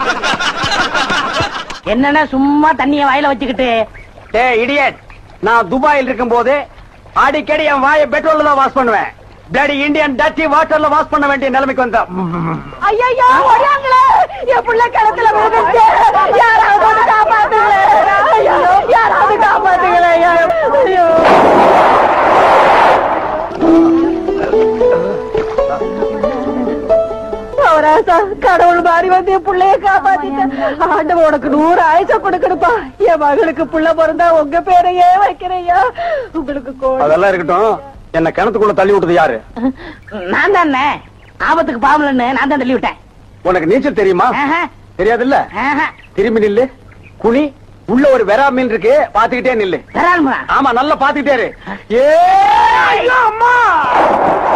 என்னன்னா சும்மா தண்ணிய வாயில வச்சுக்கிட்டு டே இடியட் நான் துபாயில் இருக்கும் போது அடிக்கடி என் வாயை பெட்ரோல்ல தான் வாஷ் பண்ணுவேன் பிளடி இந்தியன் டச்சி வாட்டர்ல வாஷ் பண்ண வேண்டிய நிலைமைக்கு வந்த ஐயோ ஓடியாங்களே என் புள்ள கிணத்துல விழுந்துச்சு யாராவது வந்து காப்பாத்துங்களே ஐயோ யாராவது காப்பாத்துங்களே ஐயோ அவராசா கடவுள் மாதிரி வந்து என் புள்ளைய காப்பாத்திட்டேன் ஆண்டவன் உனக்கு நூறு ஆயுச கொடுக்கணுப்பா என் மகளுக்கு புள்ள பிறந்தா உங்க பேரையே வைக்கிறையா உங்களுக்கு கோடி அதெல்லாம் இருக்கட்டும் என்ன கிணத்துக்குள்ள தள்ளி விட்டது யாரு நான் தானே ஆபத்துக்கு பாவலன்னு நான் தான் தள்ளி விட்டேன் உனக்கு நீச்சல் தெரியுமா ஆஹா, தெரியாதுல்ல ஆஹா. திரும்பி நில்லு குனி உள்ள ஒரு வெறா மீன் இருக்கு பாத்துக்கிட்டே நில்லு பெறால்மா ஆமா நல்லா பாத்துக்கிட்டே இரு ஏ ஐயோ, அம்மா